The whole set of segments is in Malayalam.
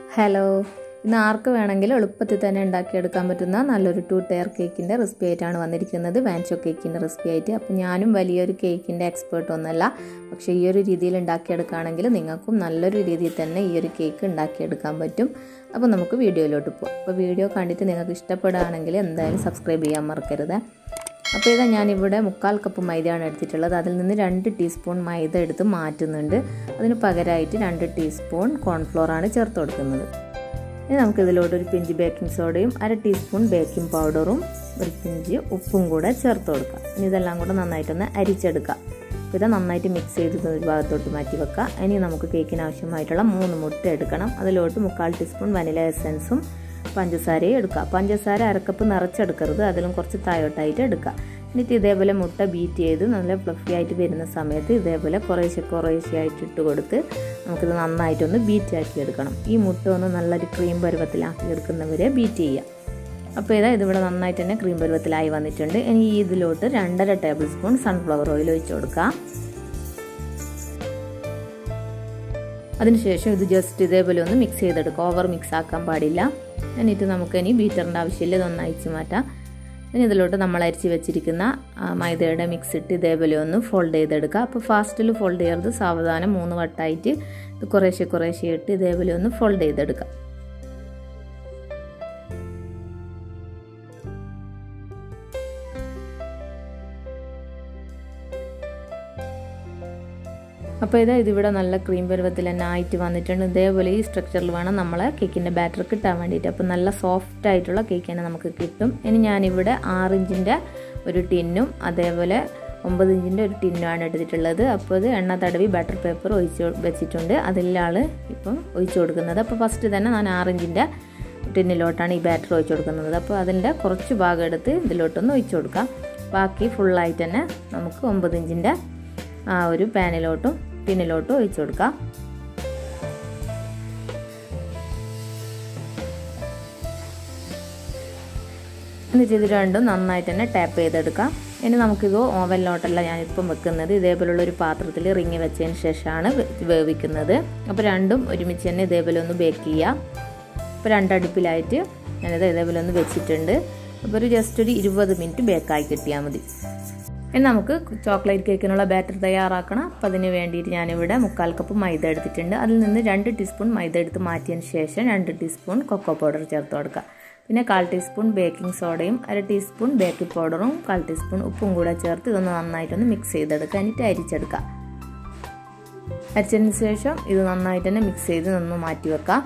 ഹലോ ഇന്ന് ആർക്ക് വേണമെങ്കിലും എളുപ്പത്തിൽ തന്നെ ഉണ്ടാക്കിയെടുക്കാൻ പറ്റുന്ന നല്ലൊരു ടു ടയർ കേക്കിൻ്റെ റെസിപ്പി ആയിട്ടാണ് വന്നിരിക്കുന്നത് വാൻചോ കേക്കിൻ്റെ റെസിപ്പി ആയിട്ട് അപ്പോൾ ഞാനും വലിയൊരു കേക്കിൻ്റെ എക്സ്പേർട്ട് ഒന്നുമല്ല പക്ഷേ ഈ ഒരു രീതിയിൽ ഉണ്ടാക്കിയെടുക്കുകയാണെങ്കിൽ നിങ്ങൾക്കും നല്ലൊരു രീതിയിൽ തന്നെ ഈ ഒരു കേക്ക് ഉണ്ടാക്കിയെടുക്കാൻ പറ്റും അപ്പോൾ നമുക്ക് വീഡിയോയിലോട്ട് പോകാം അപ്പോൾ വീഡിയോ കണ്ടിട്ട് നിങ്ങൾക്ക് ഇഷ്ടപ്പെടുകയാണെങ്കിൽ എന്തായാലും സബ്സ്ക്രൈബ് ചെയ്യാൻ മറക്കരുത് അപ്പോൾ ഇതാ ഞാനിവിടെ മുക്കാൽ കപ്പ് മൈദയാണ് എടുത്തിട്ടുള്ളത് അതിൽ നിന്ന് രണ്ട് ടീസ്പൂൺ മൈദ എടുത്ത് മാറ്റുന്നുണ്ട് അതിന് പകരമായിട്ട് രണ്ട് ടീസ്പൂൺ കോൺഫ്ലോറാണ് ചേർത്ത് കൊടുക്കുന്നത് ഇനി നമുക്ക് ഇതിലോട്ട് ഒരു പിഞ്ച് ബേക്കിംഗ് സോഡയും അര ടീസ്പൂൺ ബേക്കിംഗ് പൗഡറും ഒരു പിഞ്ച് ഉപ്പും കൂടെ ചേർത്ത് കൊടുക്കുക ഇനി ഇതെല്ലാം കൂടെ നന്നായിട്ടൊന്ന് അരിച്ചെടുക്കുക അപ്പോൾ ഇത് നന്നായിട്ട് മിക്സ് ചെയ്ത് ഒരു ഭാഗത്തോട്ട് മാറ്റി വെക്കുക ഇനി നമുക്ക് കേക്കിന് ആവശ്യമായിട്ടുള്ള മൂന്ന് മുട്ട എടുക്കണം അതിലോട്ട് മുക്കാൽ ടീസ്പൂൺ വനില എസൻസും പഞ്ചസാരയും എടുക്കുക പഞ്ചസാര അരക്കപ്പ് നിറച്ചെടുക്കരുത് അതിലും കുറച്ച് താഴോട്ടായിട്ട് എടുക്കുക എന്നിട്ട് ഇതേപോലെ മുട്ട ബീറ്റ് ചെയ്ത് നല്ല ഫ്ലഫി ആയിട്ട് വരുന്ന സമയത്ത് ഇതേപോലെ കുറേശ്ശെ കുറേശ്ശെ ആയിട്ട് ഇട്ട് കൊടുത്ത് നമുക്കിത് നന്നായിട്ടൊന്ന് ബീറ്റ് ആക്കി എടുക്കണം ഈ മുട്ട ഒന്ന് നല്ലൊരു ക്രീം പരുവത്തിലാക്കി എടുക്കുന്നവരെ ബീറ്റ് ചെയ്യുക അപ്പോൾ ഇതാ ഇതിവിടെ നന്നായിട്ട് തന്നെ ക്രീം പരുവത്തിലായി വന്നിട്ടുണ്ട് ഇനി ഇതിലോട്ട് രണ്ടര ടേബിൾ സ്പൂൺ സൺഫ്ലവർ ഓയിൽ ഒഴിച്ചു കൊടുക്കുക അതിനുശേഷം ഇത് ജസ്റ്റ് ഇതേപോലെ ഒന്ന് മിക്സ് ചെയ്തെടുക്കുക ഓവർ മിക്സ് ആക്കാൻ പാടില്ല എന്നിട്ട് നമുക്ക് ഇനി ബീറ്ററിൻ്റെ ആവശ്യമില്ല ഇതൊന്ന് അയച്ചു മാറ്റാം ഇനി ഇതിലോട്ട് നമ്മൾ അരിച്ച് വെച്ചിരിക്കുന്ന മൈദയുടെ മിക്സ് ഇട്ട് ഇതേപോലെ ഒന്ന് ഫോൾഡ് ചെയ്തെടുക്കുക അപ്പോൾ ഫാസ്റ്റിൽ ഫോൾഡ് ചെയ്യരുത് സാവധാനം മൂന്ന് വട്ടമായിട്ട് ഇത് കുറേശ്ശെ കുറേശ്ശെ ഇട്ട് ഇതേപോലെ ഒന്ന് ഫോൾഡ് ചെയ്തെടുക്കുക അപ്പോൾ ഇതാ ഇതിവിടെ നല്ല ക്രീം പരുവത്തിൽ തന്നെ ആയിട്ട് വന്നിട്ടുണ്ട് ഇതേപോലെ ഈ സ്ട്രക്ചറിൽ വേണം നമ്മളെ കേക്കിൻ്റെ ബാറ്റർ കിട്ടാൻ വേണ്ടിയിട്ട് അപ്പോൾ നല്ല സോഫ്റ്റ് ആയിട്ടുള്ള കേക്ക് തന്നെ നമുക്ക് കിട്ടും ഇനി ഞാനിവിടെ ആറ് ഇഞ്ചിൻ്റെ ഒരു ടിന്നും അതേപോലെ ഒമ്പത് ഇഞ്ചിൻ്റെ ഒരു ടിന്നുമാണ് എടുത്തിട്ടുള്ളത് അപ്പോൾ ഇത് എണ്ണ തടവി ബാറ്റർ പേപ്പർ ഒഴിച്ച് വെച്ചിട്ടുണ്ട് അതിലാണ് ഇപ്പം ഒഴിച്ചു കൊടുക്കുന്നത് അപ്പോൾ ഫസ്റ്റ് തന്നെ ഞാൻ ആറ് ഇഞ്ചിൻ്റെ ടിന്നിലോട്ടാണ് ഈ ബാറ്റർ ഒഴിച്ചു കൊടുക്കുന്നത് അപ്പോൾ അതിൻ്റെ കുറച്ച് ഭാഗം എടുത്ത് ഇതിലോട്ടൊന്ന് ഒഴിച്ചു കൊടുക്കാം ബാക്കി ഫുള്ളായിട്ട് തന്നെ നമുക്ക് ഒമ്പത് ഇഞ്ചിൻ്റെ ആ ഒരു പാനിലോട്ടും ടിന്നിലോട്ടും ഒഴിച്ചു കൊടുക്കാം എന്നിട്ട് ഇത് രണ്ടും നന്നായിട്ട് തന്നെ ടാപ്പ് ചെയ്തെടുക്കാം ഇനി നമുക്കിത് ഓവനിലോട്ടല്ല ഞാനിപ്പം വെക്കുന്നത് ഇതേപോലുള്ള ഒരു പാത്രത്തിൽ റിങ്ങി വെച്ചതിന് ശേഷമാണ് വേവിക്കുന്നത് അപ്പോൾ രണ്ടും ഒരുമിച്ച് തന്നെ ഇതേപോലെ ഒന്ന് ബേക്ക് ചെയ്യാം അപ്പോൾ രണ്ടടുപ്പിലായിട്ട് ഞാനിത് ഇതേപോലെ ഒന്ന് വെച്ചിട്ടുണ്ട് അപ്പോൾ ഒരു ജസ്റ്റ് ഒരു ഇരുപത് മിനിറ്റ് ബേക്കായി കിട്ടിയാൽ മതി ഇനി നമുക്ക് ചോക്ലേറ്റ് കേക്കിനുള്ള ബാറ്റർ തയ്യാറാക്കണം അപ്പം അതിന് വേണ്ടിയിട്ട് ഞാനിവിടെ മുക്കാൽ കപ്പ് മൈദ എടുത്തിട്ടുണ്ട് അതിൽ നിന്ന് രണ്ട് ടീസ്പൂൺ മൈദ എടുത്ത് മാറ്റിയതിന് ശേഷം രണ്ട് ടീസ്പൂൺ കൊക്കോ പൗഡർ ചേർത്ത് കൊടുക്കുക പിന്നെ കാൽ ടീസ്പൂൺ ബേക്കിംഗ് സോഡയും അര ടീസ്പൂൺ ബേക്കിംഗ് പൗഡറും കാൽ ടീസ്പൂൺ ഉപ്പും കൂടെ ചേർത്ത് ഇതൊന്ന് നന്നായിട്ടൊന്ന് മിക്സ് ചെയ്തെടുക്കുക എന്നിട്ട് അരിച്ചെടുക്കുക അരിച്ചതിന് ശേഷം ഇത് നന്നായിട്ട് തന്നെ മിക്സ് ചെയ്ത് ഒന്ന് മാറ്റി വെക്കാം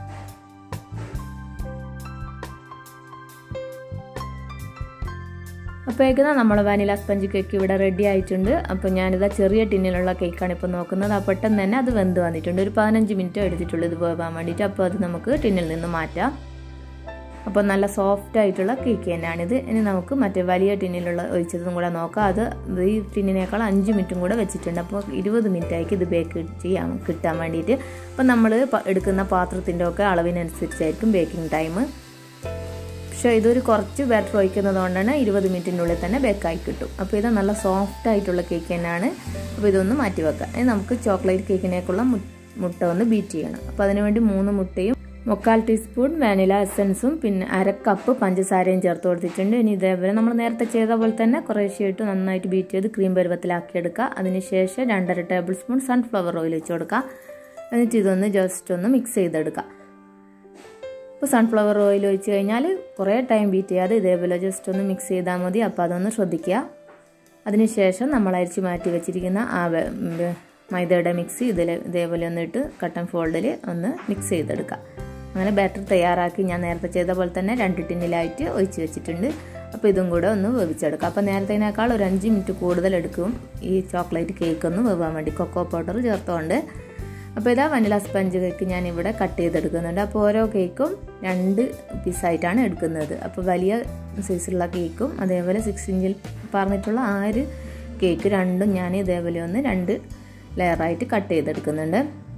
അപ്പോഴേക്കും നമ്മുടെ വാനില സ്പഞ്ച് കേക്ക് ഇവിടെ റെഡി ആയിട്ടുണ്ട് അപ്പോൾ ഞാനിതാ ചെറിയ ടിന്നിലുള്ള കേക്കാണ് ഇപ്പോൾ നോക്കുന്നത് ആ പെട്ടെന്ന് തന്നെ അത് വെന്ത് വന്നിട്ടുണ്ട് ഒരു പതിനഞ്ച് മിനിറ്റ് എടുത്തിട്ടുള്ളൂ ഇത് പോകാൻ വേണ്ടിയിട്ട് അപ്പോൾ അത് നമുക്ക് ടിന്നിൽ നിന്ന് മാറ്റാം അപ്പോൾ നല്ല സോഫ്റ്റ് ആയിട്ടുള്ള കേക്ക് തന്നെയാണിത് ഇനി നമുക്ക് മറ്റേ വലിയ ടിന്നിലുള്ള ഒഴിച്ചതും കൂടെ നോക്കാം അത് ഈ ടിന്നിനേക്കാൾ അഞ്ച് മിനിറ്റും കൂടെ വെച്ചിട്ടുണ്ട് അപ്പോൾ ഇരുപത് മിനിറ്റ് ആയിരിക്കും ഇത് ബേക്ക് ചെയ്യാൻ കിട്ടാൻ വേണ്ടിയിട്ട് അപ്പോൾ നമ്മൾ എടുക്കുന്ന പാത്രത്തിൻ്റെ ഒക്കെ അളവിനനുസരിച്ചായിരിക്കും ബേക്കിംഗ് ടൈം പക്ഷേ ഇതൊരു കുറച്ച് ബാറ്റർ ഒഴിക്കുന്നത് കൊണ്ടാണ് ഇരുപത് മിനിറ്റിനുള്ളിൽ തന്നെ ബേക്കായി കിട്ടും അപ്പോൾ ഇത് നല്ല സോഫ്റ്റ് ആയിട്ടുള്ള കേക്ക് തന്നെയാണ് അപ്പോൾ ഇതൊന്ന് മാറ്റി വെക്കാം ഇനി നമുക്ക് ചോക്ലേറ്റ് കേക്കിനേക്കുള്ള മുട്ട ഒന്ന് ബീറ്റ് ചെയ്യണം അപ്പോൾ അതിനുവേണ്ടി മൂന്ന് മുട്ടയും മുക്കാൽ ടീസ്പൂൺ വാനില എസൻസും പിന്നെ അര കപ്പ് പഞ്ചസാരയും ചേർത്ത് കൊടുത്തിട്ടുണ്ട് ഇനി ഇതേപോലെ നമ്മൾ നേരത്തെ ചെയ്ത പോലെ തന്നെ കുറേശ്ശായിട്ട് നന്നായിട്ട് ബീറ്റ് ചെയ്ത് ക്രീം പരുവത്തിലാക്കിയെടുക്കുക അതിനുശേഷം രണ്ടര ടേബിൾ സ്പൂൺ സൺഫ്ലവർ ഓയിൽ വെച്ച് കൊടുക്കുക എന്നിട്ട് ഇതൊന്ന് ജസ്റ്റ് ഒന്ന് മിക്സ് ചെയ്തെടുക്കുക ഇപ്പോൾ സൺഫ്ലവർ ഓയിൽ ഒഴിച്ച് കഴിഞ്ഞാൽ കുറേ ടൈം ബീറ്റ് ചെയ്യാതെ ഇതേപോലെ ജസ്റ്റ് ഒന്ന് മിക്സ് ചെയ്താൽ മതി അപ്പോൾ അതൊന്ന് ശ്രദ്ധിക്കുക അതിനുശേഷം നമ്മൾ അരിച്ച് മാറ്റി വെച്ചിരിക്കുന്ന ആ മൈദയുടെ മിക്സ് ഇതിൽ ഇതേപോലെ ഒന്നിട്ട് കട്ടൻ ഫോൾഡിൽ ഒന്ന് മിക്സ് ചെയ്തെടുക്കുക അങ്ങനെ ബാറ്റർ തയ്യാറാക്കി ഞാൻ നേരത്തെ ചെയ്ത പോലെ തന്നെ രണ്ട് ടിന്നിലായിട്ട് ഒഴിച്ച് വെച്ചിട്ടുണ്ട് അപ്പോൾ ഇതും കൂടെ ഒന്ന് വേവിച്ചെടുക്കുക അപ്പോൾ നേരത്തേനേക്കാൾ ഒരു അഞ്ച് മിനിറ്റ് കൂടുതൽ എടുക്കും ഈ ചോക്ലേറ്റ് കേക്ക് ഒന്ന് വേവാൻ വേണ്ടി കൊക്കോ പൗഡർ ചേർത്തുകൊണ്ട് അപ്പോൾ ഇതാ വനില സ്പഞ്ച് കേക്ക് ഞാൻ ഇവിടെ കട്ട് ചെയ്തെടുക്കുന്നുണ്ട് അപ്പോൾ ഓരോ കേക്കും രണ്ട് പീസായിട്ടാണ് എടുക്കുന്നത് അപ്പോൾ വലിയ സൈസുള്ള കേക്കും അതേപോലെ സിക്സ് ഇഞ്ചിൽ പറഞ്ഞിട്ടുള്ള ആ ഒരു കേക്ക് രണ്ടും ഞാൻ ഇതേപോലെ ഒന്ന് രണ്ട് ലെയറായിട്ട് കട്ട് ചെയ്തെടുക്കുന്നുണ്ട്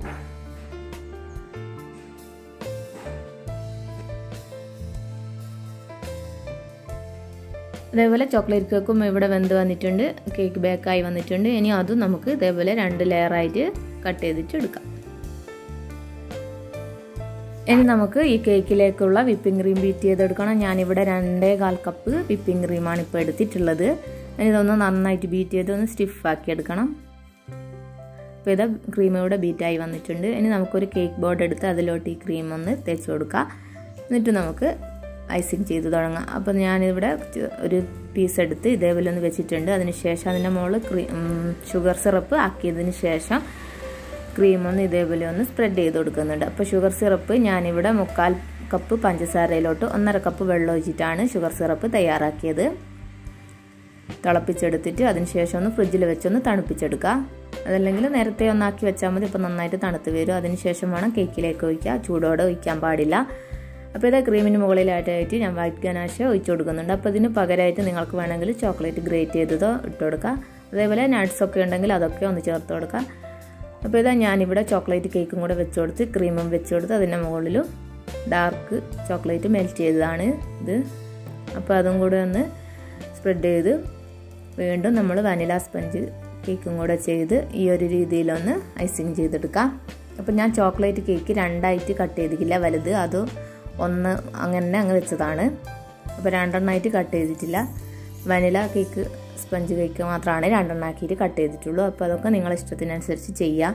അതേപോലെ ചോക്ലേറ്റ് കേക്കും ഇവിടെ വെന്ത് വന്നിട്ടുണ്ട് കേക്ക് ബേക്കായി വന്നിട്ടുണ്ട് ഇനി അതും നമുക്ക് ഇതേപോലെ രണ്ട് ലെയറായിട്ട് കട്ട് ചെയ്തിട്ട് എടുക്കാം ഇനി നമുക്ക് ഈ കേക്കിലേക്കുള്ള വിപ്പിംഗ് ക്രീം ബീറ്റ് ചെയ്തെടുക്കണം ഞാനിവിടെ രണ്ടേ കാൽ കപ്പ് വിപ്പിംഗ് ക്രീമാണ് ഇപ്പോൾ എടുത്തിട്ടുള്ളത് ഇനി ഇതൊന്ന് നന്നായിട്ട് ബീറ്റ് ചെയ്ത് ഒന്ന് സ്റ്റിഫാക്കി എടുക്കണം അപ്പോൾ ഇത് ക്രീം ഇവിടെ ബീറ്റായി വന്നിട്ടുണ്ട് ഇനി നമുക്കൊരു കേക്ക് ബോർഡ് എടുത്ത് അതിലോട്ട് ഈ ക്രീം ഒന്ന് തേച്ച് കൊടുക്കാം എന്നിട്ട് നമുക്ക് ഐസിങ് ചെയ്ത് തുടങ്ങാം അപ്പോൾ ഞാനിവിടെ ഒരു പീസ് എടുത്ത് ഇതേപോലെ ഒന്ന് വെച്ചിട്ടുണ്ട് അതിന് ശേഷം അതിൻ്റെ മുകളിൽ ക്രീം ഷുഗർ സിറപ്പ് ആക്കിയതിന് ശേഷം ക്രീം ഒന്ന് ഇതേപോലെ ഒന്ന് സ്പ്രെഡ് ചെയ്ത് കൊടുക്കുന്നുണ്ട് അപ്പോൾ ഷുഗർ സിറപ്പ് ഞാനിവിടെ മുക്കാൽ കപ്പ് പഞ്ചസാരയിലോട്ട് ഒന്നര കപ്പ് വെള്ളം ഒഴിച്ചിട്ടാണ് ഷുഗർ സിറപ്പ് തയ്യാറാക്കിയത് തിളപ്പിച്ചെടുത്തിട്ട് അതിന് ശേഷം ഒന്ന് ഫ്രിഡ്ജിൽ വെച്ചൊന്ന് തണുപ്പിച്ചെടുക്കുക അതല്ലെങ്കിൽ നേരത്തെ ഒന്നാക്കി വെച്ചാൽ മതി ഇപ്പോൾ നന്നായിട്ട് തണുത്ത് വരും അതിന് ശേഷം വേണം കേക്കിലേക്ക് ഒഴിക്കുക ചൂടോടെ ഒഴിക്കാൻ പാടില്ല അപ്പോൾ ഇത് ക്രീമിന് മുകളിലായിട്ടായിട്ട് ഞാൻ വൈറ്റ് ഗനാശ ഒഴിച്ചു കൊടുക്കുന്നുണ്ട് അപ്പോൾ ഇതിന് പകരമായിട്ട് നിങ്ങൾക്ക് വേണമെങ്കിൽ ചോക്ലേറ്റ് ഗ്രേറ്റ് ചെയ്തതോ ഇട്ട് കൊടുക്കുക അതേപോലെ നട്ട്സ് ഒക്കെ ഉണ്ടെങ്കിൽ അതൊക്കെ ഒന്ന് ചേർത്ത് കൊടുക്കുക അപ്പോൾ ഇതാ ഞാനിവിടെ ചോക്ലേറ്റ് കേക്കും കൂടെ വെച്ച് കൊടുത്ത് ക്രീമും വെച്ച് കൊടുത്ത് അതിൻ്റെ മുകളിലും ഡാർക്ക് ചോക്ലേറ്റ് മെൽറ്റ് ചെയ്തതാണ് ഇത് അപ്പോൾ അതും കൂടെ ഒന്ന് സ്പ്രെഡ് ചെയ്ത് വീണ്ടും നമ്മൾ വനില സ്പഞ്ച് കേക്കും കൂടെ ചെയ്ത് ഈ ഒരു രീതിയിലൊന്ന് ഐസിങ് ചെയ്തെടുക്കാം അപ്പോൾ ഞാൻ ചോക്ലേറ്റ് കേക്ക് രണ്ടായിട്ട് കട്ട് ചെയ്തിട്ടില്ല വലുത് അത് ഒന്ന് അങ്ങനെ അങ്ങ് വെച്ചതാണ് അപ്പോൾ രണ്ടെണ്ണമായിട്ട് കട്ട് ചെയ്തിട്ടില്ല വനില കേക്ക് സ്പഞ്ച് കേക്ക് മാത്രമാണ് രണ്ടെണ്ണാക്കിയിട്ട് കട്ട് ചെയ്തിട്ടുള്ളൂ അപ്പോൾ അതൊക്കെ നിങ്ങളുടെ ഇഷ്ടത്തിനനുസരിച്ച് ചെയ്യുക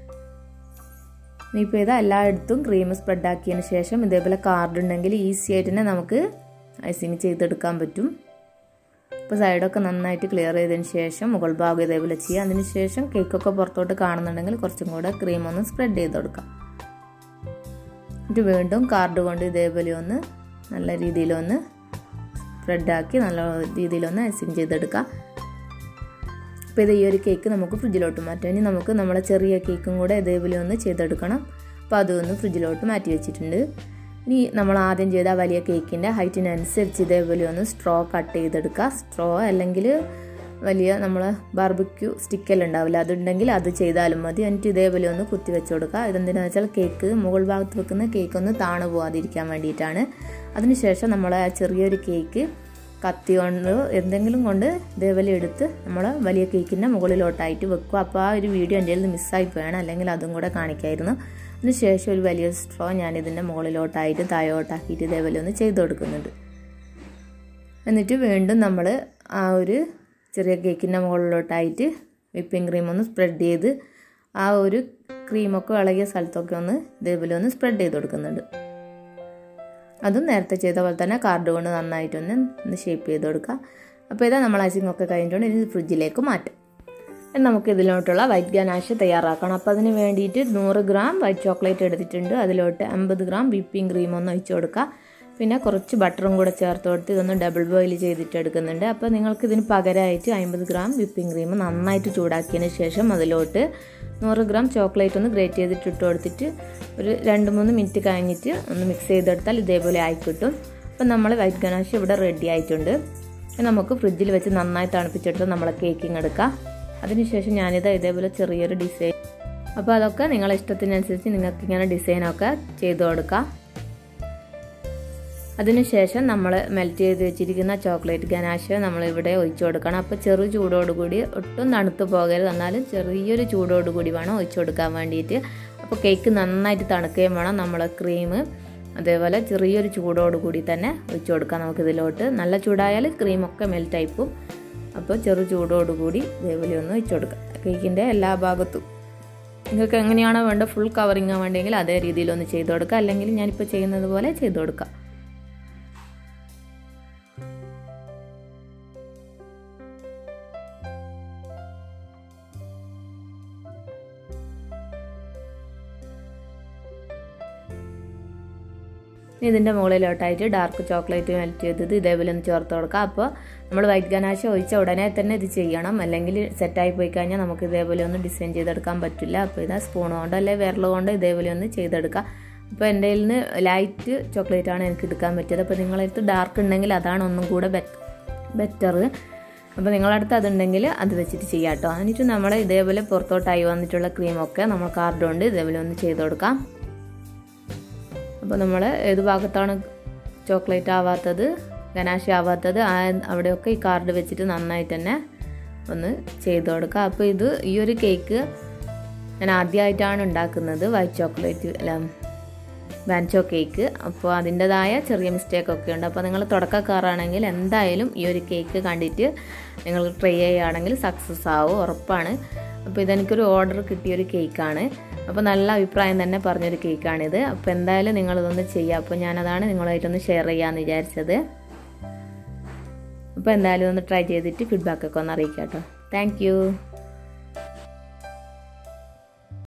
ഇനിയിപ്പോൾ ഇത് എല്ലായിടത്തും ക്രീം സ്പ്രെഡ് ആക്കിയതിന് ശേഷം ഇതേപോലെ കാർഡ് ഉണ്ടെങ്കിൽ ഈസി ആയിട്ട് തന്നെ നമുക്ക് ഐസിങ് ചെയ്തെടുക്കാൻ പറ്റും ഇപ്പോൾ സൈഡൊക്കെ നന്നായിട്ട് ക്ലിയർ ചെയ്തതിന് ശേഷം മുകൾ ഭാഗം ഇതേപോലെ ചെയ്യുക അതിന് ശേഷം കേക്കൊക്കെ പുറത്തോട്ട് കാണുന്നുണ്ടെങ്കിൽ കുറച്ചും കൂടെ ക്രീം ഒന്ന് സ്പ്രെഡ് ചെയ്ത് കൊടുക്കാം എന്നിട്ട് വീണ്ടും കാർഡ് കൊണ്ട് ഇതേപോലെ ഒന്ന് നല്ല രീതിയിലൊന്ന് സ്പ്രെഡാക്കി നല്ല രീതിയിലൊന്ന് ഐസിങ് ചെയ്തെടുക്കാം അപ്പോൾ ഇത് ഈ ഒരു കേക്ക് നമുക്ക് ഫ്രിഡ്ജിലോട്ട് മാറ്റാം ഇനി നമുക്ക് നമ്മളെ ചെറിയ കേക്കും കൂടെ ഇതേപോലെ ഒന്ന് ചെയ്തെടുക്കണം അപ്പോൾ അതൊന്ന് ഫ്രിഡ്ജിലോട്ട് മാറ്റി വെച്ചിട്ടുണ്ട് ഇനി നമ്മൾ ആദ്യം ചെയ്ത വലിയ കേക്കിൻ്റെ ഹൈറ്റിനനുസരിച്ച് ഇതേപോലെ ഒന്ന് സ്ട്രോ കട്ട് ചെയ്തെടുക്കുക സ്ട്രോ അല്ലെങ്കിൽ വലിയ നമ്മൾ ബാർബിക്യൂ സ്റ്റിക്കെല്ലാം ഉണ്ടാവില്ല അതുണ്ടെങ്കിൽ അത് ചെയ്താലും മതി എന്നിട്ട് ഇതേപോലെ ഒന്ന് കുത്തി വെച്ച് കൊടുക്കുക ഇതെന്തിനാണെന്ന് വെച്ചാൽ കേക്ക് മുകൾ ഭാഗത്ത് വെക്കുന്ന കേക്ക് ഒന്ന് താണു പോകാതിരിക്കാൻ വേണ്ടിയിട്ടാണ് അതിനുശേഷം നമ്മൾ ആ ചെറിയൊരു കേക്ക് കത്തി കൊണ്ട് എന്തെങ്കിലും കൊണ്ട് ഇതേപോലെ എടുത്ത് നമ്മൾ വലിയ കേക്കിൻ്റെ മുകളിലോട്ടായിട്ട് വെക്കുക അപ്പോൾ ആ ഒരു വീഡിയോ എൻ്റെ നിന്ന് മിസ്സായി പോയാണ് അല്ലെങ്കിൽ അതും കൂടെ കാണിക്കായിരുന്നു അതിന് ശേഷം ഒരു വലിയ സ്ട്രോ ഞാൻ ഇതിൻ്റെ മുകളിലോട്ടായിട്ട് താഴോട്ടാക്കിയിട്ട് ഇതേപോലെ ഒന്ന് ചെയ്ത് കൊടുക്കുന്നുണ്ട് എന്നിട്ട് വീണ്ടും നമ്മൾ ആ ഒരു ചെറിയ കേക്കിൻ്റെ മുകളിലോട്ടായിട്ട് വിപ്പിംഗ് ക്രീം ഒന്ന് സ്പ്രെഡ് ചെയ്ത് ആ ഒരു ക്രീമൊക്കെ ഇളകിയ സ്ഥലത്തൊക്കെ ഒന്ന് ഇതേപോലെ ഒന്ന് സ്പ്രെഡ് ചെയ്ത് കൊടുക്കുന്നുണ്ട് അതും നേരത്തെ ചെയ്ത പോലെ തന്നെ കാർഡ് കൊണ്ട് നന്നായിട്ടൊന്ന് ഒന്ന് ഷേപ്പ് ചെയ്ത് കൊടുക്കുക അപ്പോൾ ഇതാ നമ്മൾ ഐസിംഗ് ഒക്കെ കഴിഞ്ഞിട്ടുണ്ട് ഇനി ഫ്രിഡ്ജിലേക്ക് മാറ്റാം നമുക്ക് ഇതിലോട്ടുള്ള വൈറ്റ് ഗനാഷ് തയ്യാറാക്കണം അപ്പോൾ അതിന് വേണ്ടിയിട്ട് നൂറ് ഗ്രാം വൈറ്റ് ചോക്ലേറ്റ് എടുത്തിട്ടുണ്ട് അതിലോട്ട് അമ്പത് ഗ്രാം വിപ്പിംഗ് ക്രീം ഒന്ന് ഒഴിച്ചു കൊടുക്കുക പിന്നെ കുറച്ച് ബട്ടറും കൂടെ ചേർത്ത് കൊടുത്ത് ഇതൊന്ന് ഡബിൾ ബോയിൽ ചെയ്തിട്ട് എടുക്കുന്നുണ്ട് അപ്പോൾ നിങ്ങൾക്ക് ഇതിന് പകരമായിട്ട് അമ്പത് ഗ്രാം വിപ്പിംഗ് ക്രീം നന്നായിട്ട് ചൂടാക്കിയതിന് ശേഷം അതിലോട്ട് നൂറ് ഗ്രാം ചോക്ലേറ്റ് ഒന്ന് ഗ്രേറ്റ് ചെയ്തിട്ട് ഇട്ട് കൊടുത്തിട്ട് ഒരു രണ്ട് മൂന്ന് മിനിറ്റ് കഴിഞ്ഞിട്ട് ഒന്ന് മിക്സ് ചെയ്തെടുത്താൽ ഇതേപോലെ ആയിക്കിട്ടും അപ്പം നമ്മൾ വൈറ്റ് ഗനാഷ് ഇവിടെ റെഡി ആയിട്ടുണ്ട് നമുക്ക് ഫ്രിഡ്ജിൽ വെച്ച് നന്നായി തണുപ്പിച്ചിട്ട് നമ്മളെ കേക്കിങ് എടുക്കാം അതിനുശേഷം ഞാനിത് ഇതേപോലെ ചെറിയൊരു ഡിസൈൻ അപ്പോൾ അതൊക്കെ നിങ്ങളെ ഇഷ്ടത്തിനനുസരിച്ച് നിങ്ങൾക്ക് ഇങ്ങനെ ഡിസൈനൊക്കെ ചെയ്തു കൊടുക്കാം അതിനുശേഷം നമ്മൾ മെൽറ്റ് ചെയ്ത് വെച്ചിരിക്കുന്ന ചോക്ലേറ്റ് ഗനാശ് നമ്മൾ ഇവിടെ ഒഴിച്ചു കൊടുക്കണം അപ്പോൾ ചെറു ചൂടോടുകൂടി ഒട്ടും തണുത്ത് പോകരുത് എന്നാലും ചെറിയൊരു ചൂടോടുകൂടി വേണം ഒഴിച്ചു കൊടുക്കാൻ വേണ്ടിയിട്ട് അപ്പോൾ കേക്ക് നന്നായിട്ട് തണുക്കുകയും വേണം നമ്മൾ ക്രീം അതേപോലെ ചെറിയൊരു ചൂടോടുകൂടി തന്നെ ഒഴിച്ചു കൊടുക്കാം നമുക്കിതിലോട്ട് നല്ല ചൂടായാൽ ക്രീമൊക്കെ മെൽറ്റായി പോവും അപ്പോൾ ചെറു ചൂടോടുകൂടി ഇതേപോലെ ഒന്ന് ഒഴിച്ചു കൊടുക്കാം കേക്കിൻ്റെ എല്ലാ ഭാഗത്തും നിങ്ങൾക്ക് എങ്ങനെയാണോ വേണ്ട ഫുൾ കവറിങ് വേണ്ടെങ്കിൽ അതേ രീതിയിലൊന്ന് ചെയ്ത് കൊടുക്കുക അല്ലെങ്കിൽ ഞാനിപ്പോൾ ചെയ്യുന്നത് പോലെ ചെയ്ത് കൊടുക്കാം ഇതിൻ്റെ മുകളിലോട്ടായിട്ട് ഡാർക്ക് ചോക്ലേറ്റ് മെൽറ്റ് ചെയ്തത് ഇതേപോലെ ഒന്ന് ചേർത്ത് കൊടുക്കുക അപ്പോൾ നമ്മൾ വൈറ്റ് ഗനാശ ഒഴിച്ച ഉടനെ തന്നെ ഇത് ചെയ്യണം അല്ലെങ്കിൽ സെറ്റായി പോയി കഴിഞ്ഞാൽ നമുക്ക് ഇതേപോലെ ഒന്ന് ഡിസൈൻ ചെയ്തെടുക്കാൻ പറ്റില്ല അപ്പോൾ ഇതാ സ്പൂൺ കൊണ്ട് അല്ലെങ്കിൽ വിരൽ കൊണ്ട് ഇതേപോലെ ഒന്ന് ചെയ്തെടുക്കുക അപ്പോൾ എൻ്റെ കയ്യിൽ നിന്ന് ലൈറ്റ് ചോക്ലേറ്റ് ആണ് എനിക്ക് എടുക്കാൻ പറ്റിയത് അപ്പോൾ നിങ്ങളടുത്ത് ഡാർക്ക് ഉണ്ടെങ്കിൽ അതാണ് ഒന്നും കൂടെ ബെറ്റർ അപ്പോൾ നിങ്ങളടുത്ത് അതുണ്ടെങ്കിൽ അത് വെച്ചിട്ട് ചെയ്യാം കേട്ടോ എന്നിട്ട് നമ്മൾ ഇതേപോലെ പുറത്തോട്ടായി വന്നിട്ടുള്ള ക്രീമൊക്കെ നമ്മൾ കാർഡ് കൊണ്ട് ഇതേപോലെ ഒന്ന് ചെയ്ത് കൊടുക്കാം അപ്പോൾ നമ്മൾ ഏത് ഭാഗത്താണ് ചോക്ലേറ്റ് ആവാത്തത് ഗനാശ ആവാത്തത് ആ അവിടെയൊക്കെ ഈ കാർഡ് വെച്ചിട്ട് നന്നായിട്ട് തന്നെ ഒന്ന് ചെയ്ത് കൊടുക്കുക അപ്പോൾ ഇത് ഈ ഒരു കേക്ക് ഞാൻ ആദ്യമായിട്ടാണ് ഉണ്ടാക്കുന്നത് വൈറ്റ് ചോക്ലേറ്റ് അല്ല വാൻചോ കേക്ക് അപ്പോൾ അതിൻ്റെതായ ചെറിയ മിസ്റ്റേക്കൊക്കെ ഉണ്ട് അപ്പോൾ നിങ്ങൾ തുടക്കക്കാരാണെങ്കിൽ എന്തായാലും ഈ ഒരു കേക്ക് കണ്ടിട്ട് നിങ്ങൾ ട്രൈ ചെയ്യുകയാണെങ്കിൽ സക്സസ് ആവും ഉറപ്പാണ് അപ്പോൾ ഇതെനിക്കൊരു ഓർഡർ കിട്ടിയൊരു കേക്കാണ് അപ്പോൾ നല്ല അഭിപ്രായം തന്നെ പറഞ്ഞൊരു കേക്കാണിത് അപ്പോൾ എന്തായാലും നിങ്ങളിതൊന്ന് ചെയ്യുക അപ്പോൾ ഞാനതാണ് നിങ്ങളുമായിട്ടൊന്ന് ഷെയർ ചെയ്യാമെന്ന് വിചാരിച്ചത് അപ്പോൾ എന്തായാലും ഒന്ന് ട്രൈ ചെയ്തിട്ട് ഫീഡ്ബാക്കൊക്കെ ഒന്ന് അറിയിക്കാം കേട്ടോ താങ്ക്